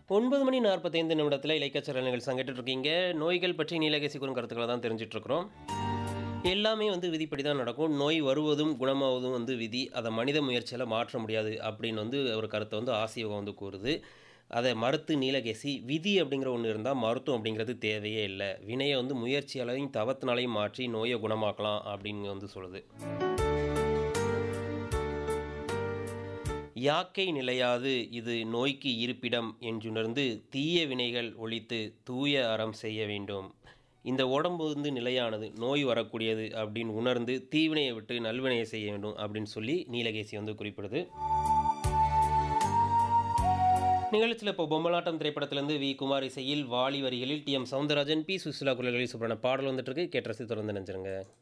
ஒன்பது மணி நாற்பத்தைந்து நிமிடத்தில் இலக்கிய நிகழ்ச்சி கேட்டுட்டு இருக்கீங்க நோய்கள் பற்றி நீலகேசி கூறும் கருத்துக்களை தான் தெரிஞ்சிட்டு இருக்கிறோம் எல்லாமே வந்து விதிப்படி தான் நடக்கும் நோய் வருவதும் குணமாவதும் வந்து விதி அதை மனித முயற்சியால் மாற்ற முடியாது அப்படின்னு வந்து ஒரு கருத்தை வந்து ஆசியோகம் வந்து கூறுது அதை மறுத்து நீலகேசி விதி அப்படிங்கிற ஒன்று இருந்தால் மருத்துவம் அப்படிங்கிறது தேவையே இல்லை வினையை வந்து முயற்சியாலையும் தவத்தினாலையும் மாற்றி நோயை குணமாக்கலாம் அப்படின்னு வந்து சொல்லுது யாக்கை நிலையாது இது நோய்க்கு இருப்பிடம் என்றுணர்ந்து தீய வினைகள் ஒழித்து தூய அறம் செய்ய வேண்டும் இந்த உடம்பு வந்து நிலையானது நோய் வரக்கூடியது அப்படின்னு உணர்ந்து தீவினையை விட்டு நல்வினையை செய்ய வேண்டும் அப்படின்னு சொல்லி நீலகேசி வந்து குறிப்பிடுது நிகழ்ச்சியில் இப்போ பொம்மலாட்டம் திரைப்படத்திலிருந்து வி குமார் இசையில் வாலி வரிகளில் T M Soundararajan P Susheela குரல்களில் சூப்பரான பாடல் வந்துட்டு இருக்கு கேட்டு ரசி தொடர்ந்து நினைச்சிருங்க